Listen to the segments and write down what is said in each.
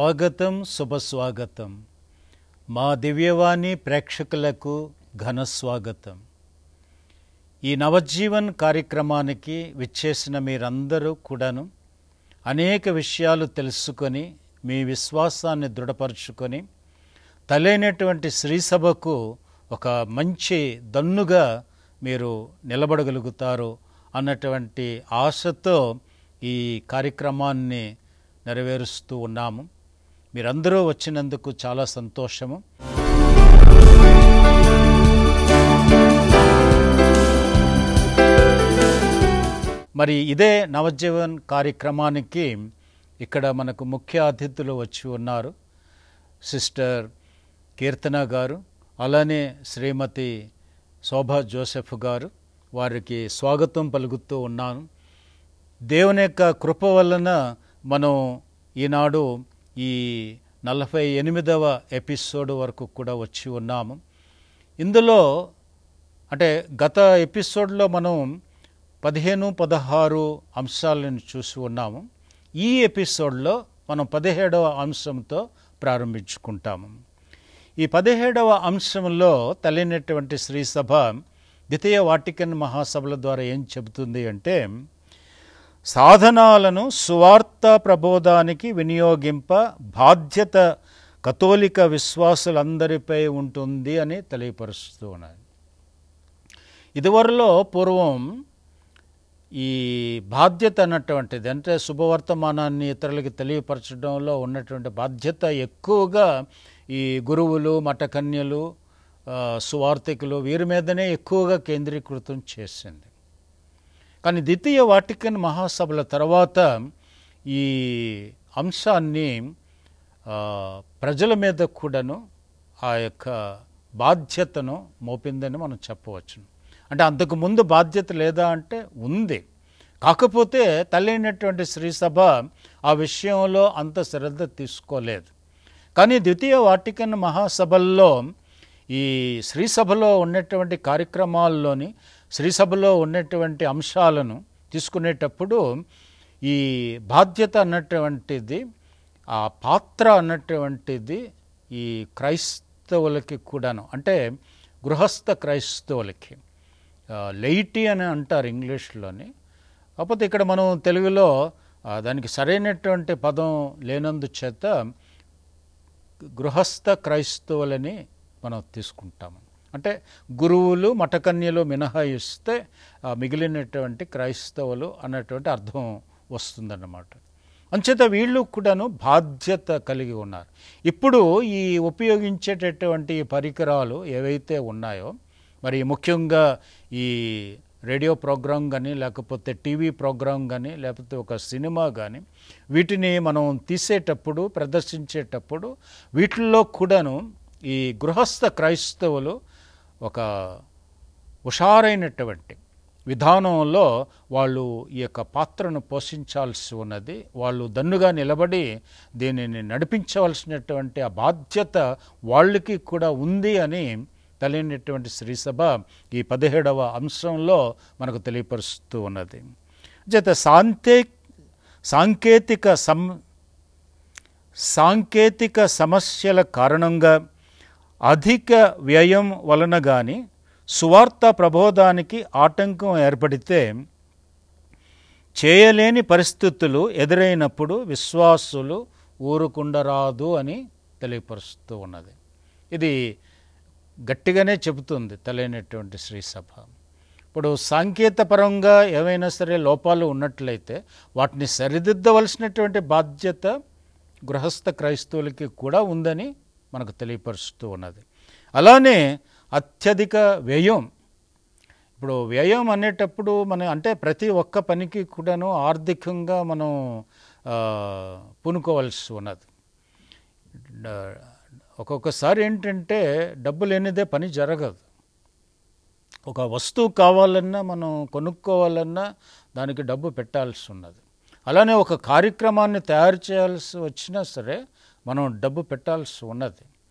స్వాగతం శుభస్వాగతం మా దివ్యవాణి ప్రేక్షకులకు ఘన స్వాగతం ఈ నవజీవన్ కార్యక్రమానికి విచ్చేసిన మీరందరూ కూడాను అనేక విషయాలు తెలుసుకొని మీ విశ్వాసాన్ని దృఢపరుచుకొని తలైనటువంటి శ్రీసభకు ఒక మంచి దన్నుగా మీరు నిలబడగలుగుతారు అన్నటువంటి ఆశతో ఈ కార్యక్రమాన్ని నెరవేరుస్తూ ఉన్నాము మీరందరూ వచ్చినందుకు చాలా సంతోషము మరి ఇదే నవజీవన్ కార్యక్రమానికి ఇక్కడ మనకు ముఖ్య అతిథులు వచ్చి ఉన్నారు సిస్టర్ కీర్తన గారు అలానే శ్రీమతి శోభా జోసెఫ్ గారు వారికి స్వాగతం పలుకుతూ ఉన్నాను దేవుని యొక్క కృప వలన మనం ఈనాడు ఈ నలభై ఎనిమిదవ ఎపిసోడ్ వరకు కూడా వచ్చి ఉన్నాము ఇందులో అంటే గత ఎపిసోడ్లో మనం పదిహేను పదహారు అంశాలను చూసి ఉన్నాము ఈ ఎపిసోడ్లో మనం పదిహేడవ అంశంతో ప్రారంభించుకుంటాము ఈ పదిహేడవ అంశంలో తల్లినటువంటి శ్రీసభ ద్వితీయ వాటికన్ మహాసభల ద్వారా ఏం చెబుతుంది అంటే సాధనాలను సువార్త ప్రబోధానికి వినియోగింప బాధ్యత కథోలిక విశ్వాసులందరిపై ఉంటుంది అని తెలియపరుస్తూ ఉన్నాయి ఇదివరలో పూర్వం ఈ బాధ్యత అన్నటువంటిది అంటే శుభవర్తమానాన్ని ఇతరులకి తెలియపరచడంలో ఉన్నటువంటి బాధ్యత ఎక్కువగా ఈ గురువులు మఠకన్యలు ఆ, సువార్థికులు వీరి మీదనే ఎక్కువగా కేంద్రీకృతం చేసింది కానీ ద్వితీయ వాటికన్ మహాసభల తర్వాత ఈ అంశాన్ని ఆ, ప్రజల మీద కూడాను ఆ యొక్క బాధ్యతను మోపిందని మనం చెప్పవచ్చు అంటే అంతకు ముందు బాధ్యత లేదా అంటే ఉంది కాకపోతే తల్లైనటువంటి శ్రీసభ ఆ విషయంలో అంత శ్రద్ధ తీసుకోలేదు కానీ ద్వితీయ వాటికన్ మహాసభల్లో ఈ శ్రీసభలో ఉన్నటువంటి కార్యక్రమాల్లోని శ్రీసభలో ఉన్నటువంటి అంశాలను తీసుకునేటప్పుడు ఈ బాధ్యత అన్నటువంటిది ఆ పాత్ర అన్నటువంటిది ఈ క్రైస్తవులకి కూడాను అంటే గృహస్థ క్రైస్తవులకి లెయిటీ అని అంటారు ఇంగ్లీష్లోని కాకపోతే ఇక్కడ మనం తెలుగులో ఆ, దానికి సరైనటువంటి పదం లేనందు చేత గృహస్థ క్రైస్తవులని మనం తీసుకుంటాము అంటే గురువులు మఠకన్యలు మినహాయిస్తే ఆ, మిగిలినటువంటి క్రైస్తవులు అన్నటువంటి అర్థం వస్తుందన్నమాట అంచేత వీళ్ళు కూడాను బాధ్యత కలిగి ఉన్నారు ఇప్పుడు ఈ ఉపయోగించేటటువంటి ఈ పరికరాలు ఏవైతే ఉన్నాయో మరి ముఖ్యంగా ఈ రేడియో ప్రోగ్రాం కానీ లేకపోతే టీవీ ప్రోగ్రాం కానీ లేకపోతే ఒక సినిమా కానీ వీటిని మనం తీసేటప్పుడు ప్రదర్శించేటప్పుడు వీటిల్లో కూడాను ఈ గృహస్థ క్రైస్తవులు ఒక హుషారైనటువంటి విధానంలో వాళ్ళు ఈ యొక్క పాత్రను పోషించాల్సి ఉన్నది వాళ్ళు దన్నుగా నిలబడి దీనిని నడిపించవలసినటువంటి ఆ బాధ్యత వాళ్ళకి కూడా ఉంది అని తెలియనటువంటి శ్రీసభ ఈ పదిహేడవ అంశంలో మనకు తెలియపరుస్తూ ఉన్నది చేత సాంతే సాంకేతిక సం సాంకేతిక సమస్యల కారణంగా అధిక వ్యయం వలన కానీ సువార్త ప్రబోధానికి ఆటంకం ఏర్పడితే చేయలేని పరిస్థితులు ఎదురైనప్పుడు విశ్వాసులు ఊరుకుండరాదు అని తెలియపరుస్తూ ఉన్నది ఇది గట్టిగానే చెబుతుంది తెలియనటువంటి శ్రీసభ ఇప్పుడు సాంకేతపరంగా ఏవైనా సరే లోపాలు ఉన్నట్లయితే వాటిని సరిదిద్దవలసినటువంటి బాధ్యత గృహస్థ క్రైస్తవులకి కూడా ఉందని మనకు తెలియపరుస్తూ ఉన్నది అలానే అత్యధిక వ్యయం ఇప్పుడు వ్యయం అనేటప్పుడు మన అంటే ప్రతి ఒక్క పనికి కూడాను ఆర్థికంగా మనం ఆ, పూనుకోవాల్సి ఉన్నది డ- ఒక్కొక్కసారి ఏంటంటే డబ్బు లేనిదే పని జరగదు ఒక వస్తువు కావాలన్నా మనం కొనుక్కోవాలన్నా దానికి డబ్బు పెట్టాల్సి ఉన్నది అలానే ఒక కార్యక్రమాన్ని తయారు చేయాల్సి వచ్చినా సరే మనం డబ్బు పెట్టాల్సి ఉన్నది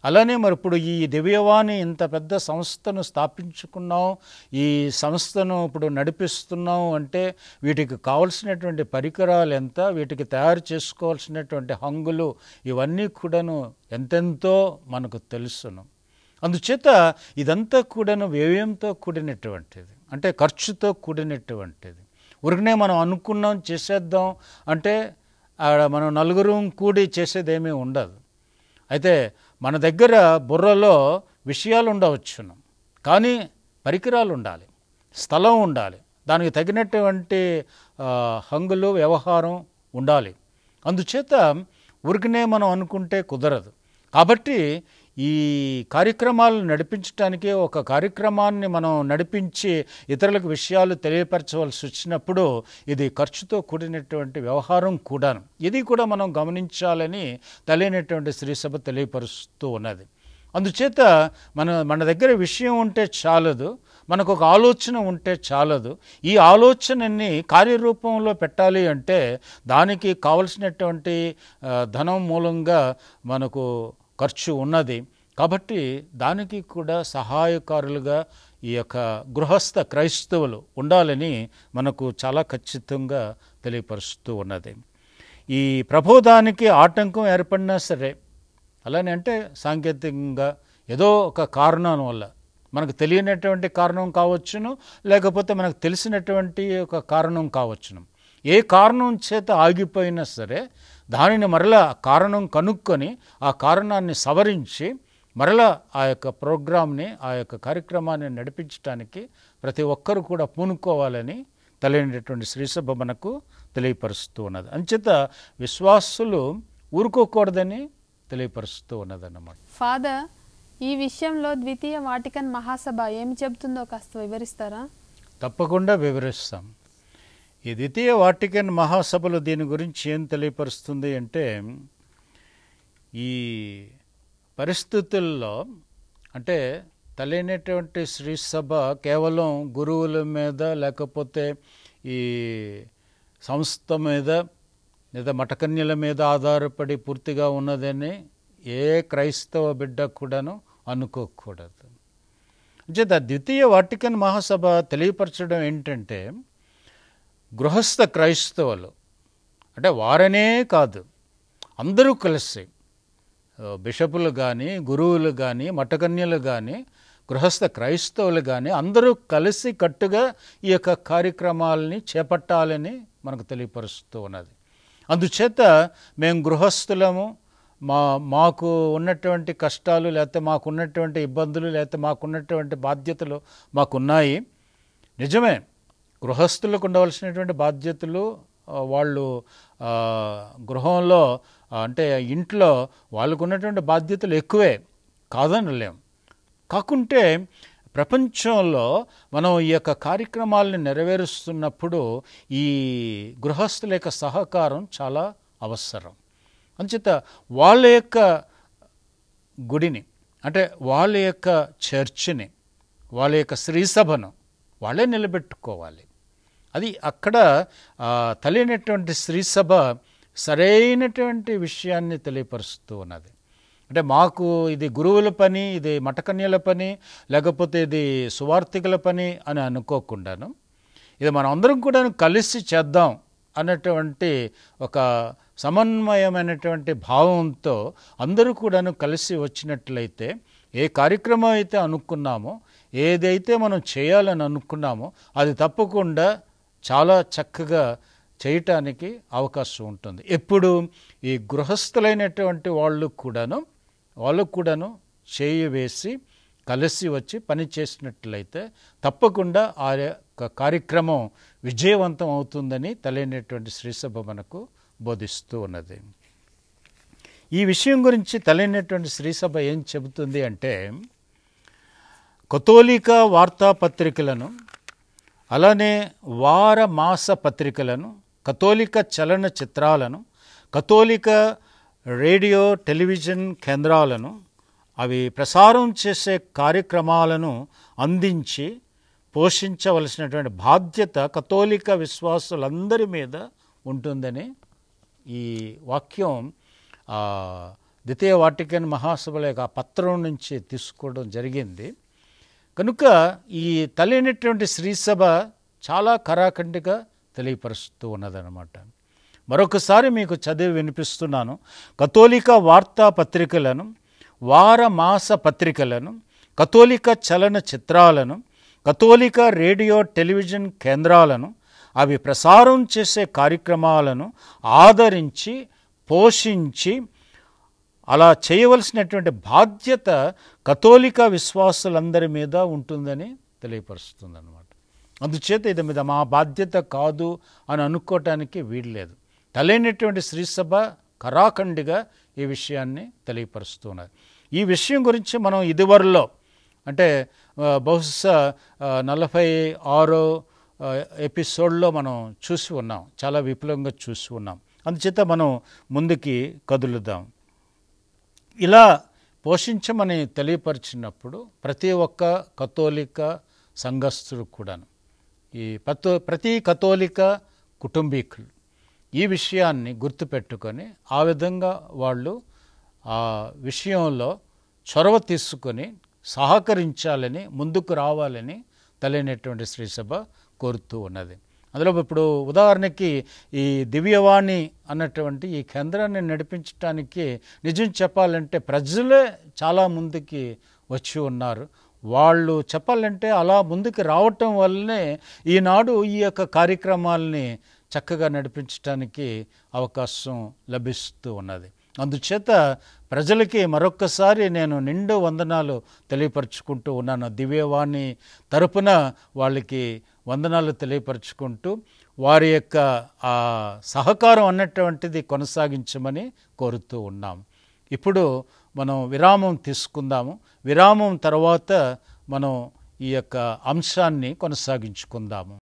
అలానే మరి ఇప్పుడు ఈ దివ్యవాణి ఇంత పెద్ద సంస్థను స్థాపించుకున్నాం ఈ సంస్థను ఇప్పుడు నడిపిస్తున్నాం అంటే వీటికి కావలసినటువంటి పరికరాలు ఎంత వీటికి తయారు చేసుకోవాల్సినటువంటి హంగులు ఇవన్నీ కూడాను ఎంతెంతో మనకు తెలుసును అందుచేత ఇదంతా కూడాను వ్యయంతో కూడినటువంటిది అంటే ఖర్చుతో కూడినటువంటిది ఉరికనే మనం అనుకున్నాం చేసేద్దాం అంటే ఆడ మనం నలుగురు కూడి చేసేదేమీ ఉండదు అయితే మన దగ్గర బుర్రలో విషయాలు ఉండవచ్చును కానీ పరికరాలు ఉండాలి స్థలం ఉండాలి దానికి తగినటువంటి ఆ, హంగులు వ్యవహారం ఉండాలి అందుచేత ఉరికనే మనం అనుకుంటే కుదరదు కాబట్టి ఈ కార్యక్రమాలను నడిపించడానికి ఒక కార్యక్రమాన్ని మనం నడిపించి ఇతరులకు విషయాలు తెలియపరచవలసి వచ్చినప్పుడు ఇది ఖర్చుతో కూడినటువంటి వ్యవహారం కూడాను ఇది కూడా మనం గమనించాలని తెలియనటువంటి శ్రీసభ తెలియపరుస్తూ ఉన్నది అందుచేత మన మన దగ్గర విషయం ఉంటే చాలదు మనకు ఒక ఆలోచన ఉంటే చాలదు ఈ ఆలోచనని కార్యరూపంలో పెట్టాలి అంటే దానికి కావలసినటువంటి ఆ, ధనం మూలంగా మనకు ఖర్చు ఉన్నది కాబట్టి దానికి కూడా సహాయకారులుగా ఈ యొక్క గృహస్థ క్రైస్తవులు ఉండాలని మనకు చాలా ఖచ్చితంగా తెలియపరుస్తూ ఉన్నది ఈ ప్రబోధానికి ఆటంకం ఏర్పడినా సరే అలానే అంటే సాంకేతికంగా ఏదో ఒక కారణం వల్ల మనకు తెలియనటువంటి కారణం కావచ్చును లేకపోతే మనకు తెలిసినటువంటి ఒక కారణం కావచ్చును ఏ కారణం చేత ఆగిపోయినా సరే దానిని మరలా కారణం కనుక్కొని ఆ కారణాన్ని సవరించి మరలా ఆ యొక్క ప్రోగ్రామ్ని ఆ యొక్క కార్యక్రమాన్ని నడిపించడానికి ప్రతి ఒక్కరు కూడా పూనుకోవాలని తెలియనటువంటి శ్రీసభ మనకు తెలియపరుస్తూ ఉన్నది అంచేత విశ్వాసులు ఊరుకోకూడదని తెలియపరుస్తూ ఉన్నదన్నమాట ఫాదర్ ఈ విషయంలో ద్వితీయ వాటికన్ మహాసభ ఏమి చెబుతుందో కాస్త వివరిస్తారా తప్పకుండా వివరిస్తాం ఈ ద్వితీయ వాటికన్ మహాసభలు దీని గురించి ఏం తెలియపరుస్తుంది అంటే ఈ పరిస్థితుల్లో అంటే తెలియనటువంటి శ్రీసభ కేవలం గురువుల మీద లేకపోతే ఈ సంస్థ మీద లేదా మఠకన్యల మీద ఆధారపడి పూర్తిగా ఉన్నదని ఏ క్రైస్తవ బిడ్డ కూడాను అనుకోకూడదు అంచేత ద్వితీయ వాటికన్ మహాసభ తెలియపరచడం ఏంటంటే గృహస్థ క్రైస్తవులు అంటే వారనే కాదు అందరూ కలిసి ఆ, బిషపులు కానీ గురువులు కానీ మఠకన్యలు కానీ గృహస్థ క్రైస్తవులు కానీ అందరూ కలిసి కట్టుగా ఈ యొక్క కార్యక్రమాలని చేపట్టాలని మనకు తెలియపరుస్తూ ఉన్నది అందుచేత మేము గృహస్థులము మా మాకు ఉన్నటువంటి కష్టాలు లేకపోతే మాకు ఉన్నటువంటి ఇబ్బందులు లేకపోతే మాకున్నటువంటి బాధ్యతలు మాకున్నాయి నిజమే గృహస్థులకు ఉండవలసినటువంటి బాధ్యతలు ఆ, వాళ్ళు ఆ, గృహంలో ఆ, అంటే ఇంట్లో వాళ్ళకు ఉన్నటువంటి బాధ్యతలు ఎక్కువే కాదనలేం కాకుంటే ప్రపంచంలో మనం ఈ యొక్క కార్యక్రమాలను నెరవేరుస్తున్నప్పుడు ఈ గృహస్థుల యొక్క సహకారం చాలా అవసరం అంచేత వాళ్ళ యొక్క గుడిని అంటే వాళ్ళ యొక్క చర్చిని వాళ్ళ యొక్క శ్రీసభను వాళ్ళే నిలబెట్టుకోవాలి అది అక్కడ ఆ, తెలియనటువంటి శ్రీసభ సరైనటువంటి విషయాన్ని తెలియపరుస్తూ ఉన్నది అంటే మాకు ఇది గురువుల పని ఇది మఠకన్యల పని లేకపోతే ఇది సువార్థికుల పని అని అనుకోకుండాను ఇది మనం అందరం కూడా కలిసి చేద్దాం అన్నటువంటి ఒక సమన్వయమైనటువంటి భావంతో అందరూ కూడాను కలిసి వచ్చినట్లయితే ఏ కార్యక్రమం అయితే అనుకున్నామో ఏదైతే మనం చేయాలని అనుకున్నామో అది తప్పకుండా చాలా చక్కగా చేయటానికి అవకాశం ఉంటుంది ఎప్పుడు ఈ గృహస్థులైనటువంటి వాళ్ళు కూడాను వాళ్ళు కూడాను చేయి వేసి కలిసి వచ్చి పని చేసినట్లయితే తప్పకుండా ఆ యొక్క కార్యక్రమం విజయవంతం అవుతుందని తెలియనటువంటి శ్రీసభ మనకు బోధిస్తూ ఉన్నది ఈ విషయం గురించి తెలియనటువంటి శ్రీసభ ఏం చెబుతుంది అంటే కథోలిక వార్తాపత్రికలను అలానే వార మాస పత్రికలను కథోలిక చలన చిత్రాలను కథోలిక రేడియో టెలివిజన్ కేంద్రాలను అవి ప్రసారం చేసే కార్యక్రమాలను అందించి పోషించవలసినటువంటి బాధ్యత కథోలిక విశ్వాసులందరి మీద ఉంటుందని ఈ వాక్యం ఆ, ద్వితీయ వాటికన్ మహాసభల యొక్క ఆ పత్రం నుంచి తీసుకోవడం జరిగింది కనుక ఈ తల్లి అయినటువంటి శ్రీసభ చాలా కరాఖండిగా తెలియపరుస్తూ ఉన్నదన్నమాట మరొకసారి మీకు చదివి వినిపిస్తున్నాను కథోలిక వార్తా పత్రికలను వార మాస పత్రికలను కథోలిక చలన చిత్రాలను కథోలిక రేడియో టెలివిజన్ కేంద్రాలను అవి ప్రసారం చేసే కార్యక్రమాలను ఆదరించి పోషించి అలా చేయవలసినటువంటి బాధ్యత కథోలిక విశ్వాసులందరి మీద ఉంటుందని తెలియపరుస్తుంది అనమాట అందుచేత ఇది మీద మా బాధ్యత కాదు అని అనుకోవటానికి వీల్లేదు తలైనటువంటి శ్రీసభ కరాఖండిగా ఈ విషయాన్ని తెలియపరుస్తున్నది ఈ విషయం గురించి మనం ఇదివరలో అంటే ఆ, బహుశా ఆ, నలభై ఆరో ఆ, ఎపిసోడ్లో మనం చూసి ఉన్నాం చాలా విపులంగా చూసి ఉన్నాం అందుచేత మనం ముందుకి కదులుదాం ఇలా పోషించమని తెలియపరిచినప్పుడు ప్రతి ఒక్క కథోలిక సంఘస్థుడు కూడాను ఈ పతో ప్రతి కథోలిక కుటుంబీకులు ఈ విషయాన్ని గుర్తుపెట్టుకొని ఆ విధంగా వాళ్ళు ఆ విషయంలో చొరవ తీసుకొని సహకరించాలని ముందుకు రావాలని తెలియనటువంటి శ్రీసభ కోరుతూ ఉన్నది అందులో ఇప్పుడు ఉదాహరణకి ఈ దివ్యవాణి అన్నటువంటి ఈ కేంద్రాన్ని నడిపించడానికి నిజం చెప్పాలంటే ప్రజలే చాలా ముందుకి వచ్చి ఉన్నారు వాళ్ళు చెప్పాలంటే అలా ముందుకు రావటం వల్లనే ఈనాడు ఈ యొక్క కార్యక్రమాల్ని చక్కగా నడిపించడానికి అవకాశం లభిస్తూ ఉన్నది అందుచేత ప్రజలకి మరొక్కసారి నేను నిండు వందనాలు తెలియపరుచుకుంటూ ఉన్నాను దివ్యవాణి తరపున వాళ్ళకి వందనాలు తెలియపరుచుకుంటూ వారి యొక్క ఆ సహకారం అన్నటువంటిది కొనసాగించమని కోరుతూ ఉన్నాం ఇప్పుడు మనం విరామం తీసుకుందాము విరామం తర్వాత మనం ఈ యొక్క అంశాన్ని కొనసాగించుకుందాము